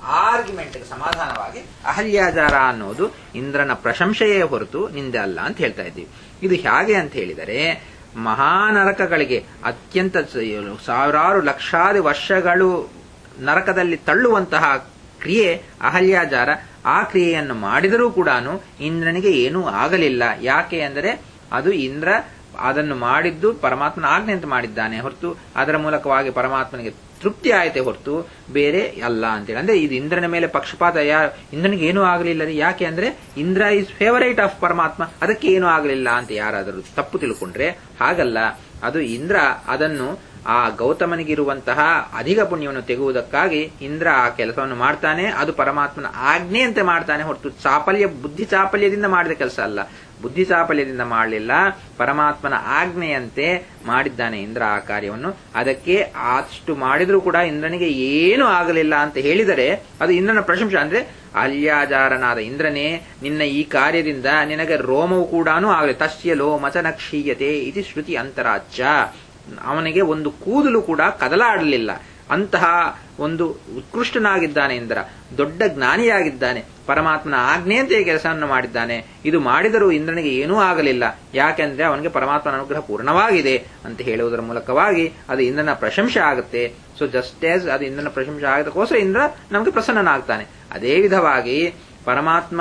ಆರ್ಗ್ಯುಮೆಂಟ್ಗೆ ಸಮಾಧಾನವಾಗಿ ಅಹಲ್ಯಾಜಾರ ಅನ್ನೋದು ಇಂದ್ರನ ಪ್ರಶಂಸೆಯೇ ಹೊರತು ನಿಂದೆ ಅಲ್ಲ ಅಂತ ಹೇಳ್ತಾ ಇದ್ದೀವಿ ಇದು ಹೇಗೆ ಅಂತ ಹೇಳಿದರೆ ಮಹಾನರಕಗಳಿಗೆ ಅತ್ಯಂತ ಸಾವಿರಾರು ಲಕ್ಷಾದಿ ವರ್ಷಗಳು ನರಕದಲ್ಲಿ ತಳ್ಳುವಂತಹ ಕ್ರಿಯೆ ಅಹಲ್ಯಾಜಾರ ಆ ಕ್ರಿಯೆಯನ್ನು ಮಾಡಿದರೂ ಕೂಡ ಇಂದ್ರನಿಗೆ ಏನೂ ಆಗಲಿಲ್ಲ ಯಾಕೆ ಅಂದರೆ ಅದು ಇಂದ್ರ ಅದನ್ನು ಮಾಡಿದ್ದು ಪರಮಾತ್ಮನ ಆಜ್ಞೆ ಅಂತ ಮಾಡಿದ್ದಾನೆ ಹೊರತು ಅದರ ಮೂಲಕವಾಗಿ ಪರಮಾತ್ಮನಿಗೆ ತೃಪ್ತಿ ಆಯ್ತೆ ಹೊರತು ಬೇರೆ ಅಲ್ಲ ಅಂತೇಳಿ ಅಂದ್ರೆ ಇದು ಇಂದ್ರನ ಮೇಲೆ ಪಕ್ಷಪಾತ ಯಾ ಇಂದ್ರನಿಗೆ ಏನೂ ಆಗಲಿಲ್ಲ ಯಾಕೆ ಅಂದ್ರೆ ಇಂದ್ರ ಇಸ್ ಫೇವರೈಟ್ ಆಫ್ ಪರಮಾತ್ಮ ಅದಕ್ಕೆ ಏನೂ ಆಗಲಿಲ್ಲ ಅಂತ ಯಾರಾದರೂ ತಪ್ಪು ತಿಳ್ಕೊಂಡ್ರೆ ಹಾಗಲ್ಲ ಅದು ಇಂದ್ರ ಅದನ್ನು ಆ ಗೌತಮನಿಗಿರುವಂತಹ ಅಧಿಕ ಪುಣ್ಯವನ್ನು ತೆಗುವುದಕ್ಕಾಗಿ ಇಂದ್ರ ಆ ಕೆಲಸವನ್ನು ಮಾಡ್ತಾನೆ ಅದು ಪರಮಾತ್ಮನ ಆಜ್ಞೆಯಂತೆ ಮಾಡ್ತಾನೆ ಹೊರತು ಚಾಪಲ್ಯ ಬುದ್ಧಿ ಚಾಪಲ್ಯದಿಂದ ಮಾಡಿದ ಕೆಲಸ ಅಲ್ಲ ಬುದ್ಧಿ ಚಾಪಲ್ಯದಿಂದ ಮಾಡಲಿಲ್ಲ ಪರಮಾತ್ಮನ ಆಜ್ಞೆಯಂತೆ ಮಾಡಿದ್ದಾನೆ ಇಂದ್ರ ಆ ಕಾರ್ಯವನ್ನು ಅದಕ್ಕೆ ಅಷ್ಟು ಮಾಡಿದ್ರೂ ಕೂಡ ಇಂದ್ರನಿಗೆ ಏನೂ ಆಗಲಿಲ್ಲ ಅಂತ ಹೇಳಿದರೆ ಅದು ಇಂದ್ರನ ಪ್ರಶಂಸೆ ಅಂದ್ರೆ ಅಲ್ಯಾಜಾರನಾದ ಇಂದ್ರನೇ ನಿನ್ನ ಈ ಕಾರ್ಯದಿಂದ ನಿನಗೆ ರೋಮವು ಕೂಡ ಆಗಲಿ ತಸ್ಯ ಲೋಮಚನ ಕ್ಷೀಯತೆ ಇದು ಶ್ರುತಿ ಅಂತರಾಜ್ಯ ಅವನಿಗೆ ಒಂದು ಕೂದಲು ಕೂಡ ಕದಲಾಡಲಿಲ್ಲ ಅಂತಹ ಒಂದು ಉತ್ಕೃಷ್ಟನಾಗಿದ್ದಾನೆ ಇಂದ್ರ ದೊಡ್ಡ ಜ್ಞಾನಿಯಾಗಿದ್ದಾನೆ ಪರಮಾತ್ಮನ ಆಜ್ಞೆಯಂತೆ ಕೆಲಸವನ್ನು ಮಾಡಿದ್ದಾನೆ ಇದು ಮಾಡಿದರೂ ಇಂದ್ರನಿಗೆ ಏನೂ ಆಗಲಿಲ್ಲ ಯಾಕೆಂದ್ರೆ ಅವನಿಗೆ ಪರಮಾತ್ಮನ ಅನುಗ್ರಹ ಪೂರ್ಣವಾಗಿದೆ ಅಂತ ಹೇಳುವುದರ ಮೂಲಕವಾಗಿ ಅದು ಇಂದ್ರನ ಪ್ರಶಂಸೆ ಆಗುತ್ತೆ ಸೊ ಜಸ್ಟ್ ಆಸ್ ಅದು ಇಂದ್ರನ ಪ್ರಶಂಸೆ ಆಗದಕ್ಕೋಸ್ಕರ ಇಂದ್ರ ನಮಗೆ ಪ್ರಸನ್ನನಾಗ್ತಾನೆ ಅದೇ ವಿಧವಾಗಿ ಪರಮಾತ್ಮ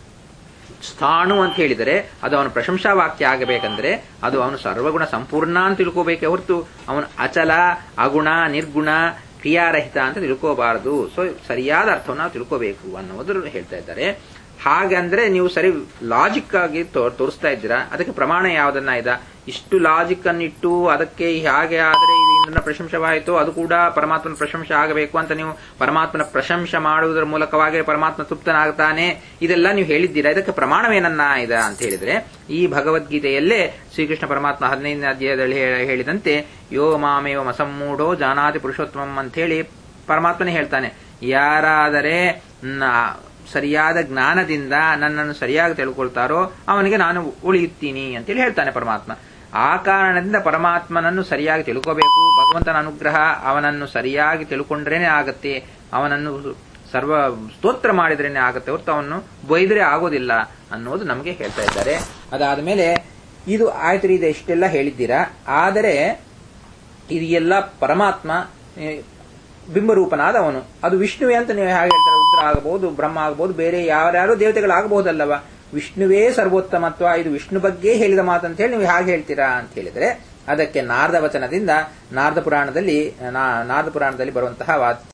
ಸ್ಥಾಣು ಅಂತ ಹೇಳಿದರೆ ಅದು ಅವನ ಪ್ರಶಂಸಾ ವಾಕ್ಯ ಆಗಬೇಕಂದ್ರೆ ಅದು ಅವನು ಸರ್ವಗುಣ ಸಂಪೂರ್ಣ ಅಂತ ತಿಳ್ಕೋಬೇಕೆ ಹೊರತು ಅವನು ಅಚಲ ಅಗುಣ ನಿರ್ಗುಣ ಕ್ರಿಯಾರಹಿತ ಅಂತ ತಿಳ್ಕೋಬಾರದು ಸೊ ಸರಿಯಾದ ಅರ್ಥವನ್ನು ನಾವು ತಿಳ್ಕೋಬೇಕು ಅನ್ನೋದ್ರ ಹೇಳ್ತಾ ಇದ್ದಾರೆ ಹಾಗಂದ್ರೆ ನೀವು ಸರಿ ಲಾಜಿಕ್ ಆಗಿ ತೋರಿಸ್ತಾ ಇದ್ದೀರಾ ಅದಕ್ಕೆ ಪ್ರಮಾಣ ಯಾವುದನ್ನ ಇದ ಇಷ್ಟು ಲಾಜಿಕ್ ಅನ್ನಿಟ್ಟು ಅದಕ್ಕೆ ಹೇಗೆ ಆದರೆ ಇದು ಇಂದ್ರನ ಪ್ರಶಂಸವಾಯಿತು ಅದು ಕೂಡ ಪರಮಾತ್ಮನ ಪ್ರಶಂಸೆ ಆಗಬೇಕು ಅಂತ ನೀವು ಪರಮಾತ್ಮನ ಪ್ರಶಂಸೆ ಮಾಡುವುದರ ಮೂಲಕವಾಗಿ ಪರಮಾತ್ಮ ತೃಪ್ತನಾಗ್ತಾನೆ ಇದೆಲ್ಲ ನೀವು ಹೇಳಿದ್ದೀರಾ ಇದಕ್ಕೆ ಪ್ರಮಾಣವೇನನ್ನ ಇದ ಅಂತ ಹೇಳಿದ್ರೆ ಈ ಭಗವದ್ಗೀತೆಯಲ್ಲೇ ಶ್ರೀಕೃಷ್ಣ ಪರಮಾತ್ಮ ಹದಿನೈದನೇ ಅಧ್ಯಾಯದಲ್ಲಿ ಹೇಳಿದಂತೆ ಯೋ ಮಾಮೇವ ಮಸಮ್ಮೂಢೋ ಜಾನಾತಿ ಪುರುಷೋತ್ತಮಂ ಅಂತ ಹೇಳಿ ಪರಮಾತ್ಮನೇ ಹೇಳ್ತಾನೆ ಯಾರಾದರೆ ಸರಿಯಾದ ಜ್ಞಾನದಿಂದ ನನ್ನನ್ನು ಸರಿಯಾಗಿ ತಿಳ್ಕೊಳ್ತಾರೋ ಅವನಿಗೆ ನಾನು ಉಳಿಯುತ್ತೀನಿ ಅಂತೇಳಿ ಹೇಳ್ತಾನೆ ಪರಮಾತ್ಮ ಆ ಕಾರಣದಿಂದ ಪರಮಾತ್ಮನನ್ನು ಸರಿಯಾಗಿ ತಿಳ್ಕೋಬೇಕು ಭಗವಂತನ ಅನುಗ್ರಹ ಅವನನ್ನು ಸರಿಯಾಗಿ ತಿಳ್ಕೊಂಡ್ರೇನೆ ಆಗತ್ತೆ ಅವನನ್ನು ಸರ್ವ ಸ್ತೋತ್ರ ಮಾಡಿದ್ರೇನೆ ಆಗತ್ತೆ ಹೊರತು ಅವನು ಬೈದ್ರೆ ಆಗೋದಿಲ್ಲ ಅನ್ನೋದು ನಮಗೆ ಹೇಳ್ತಾ ಇದ್ದಾರೆ ಅದಾದ ಮೇಲೆ ಇದು ಆಯ್ತು ಇದೆ ಇಷ್ಟೆಲ್ಲ ಹೇಳಿದ್ದೀರಾ ಆದರೆ ಇದು ಎಲ್ಲ ಪರಮಾತ್ಮ ಬಿಂಬರೂಪನಾದ ಅವನು ಅದು ವಿಷ್ಣುವೇ ಅಂತ ನೀವು ಹೇಗೆ ಹೇಳ್ತಾರೆ ರುದ್ರ ಆಗಬಹುದು ಬ್ರಹ್ಮ ಆಗಬಹುದು ಬೇರೆ ಯಾರ್ಯಾರು ದೇವತೆಗಳಾಗಬಹುದಲ್ಲವ ವಿಷ್ಣುವೇ ಸರ್ವೋತ್ತಮತ್ವ ಇದು ವಿಷ್ಣು ಬಗ್ಗೆ ಹೇಳಿದ ಮಾತಂತ ಹೇಳಿ ನೀವು ಹೇಗೆ ಹೇಳ್ತೀರಾ ಅಂತ ಹೇಳಿದ್ರೆ ಅದಕ್ಕೆ ನಾರದ ವಚನದಿಂದ ನಾರದ ಪುರಾಣದಲ್ಲಿ ನಾರದ ಪುರಾಣದಲ್ಲಿ ಬರುವಂತಹ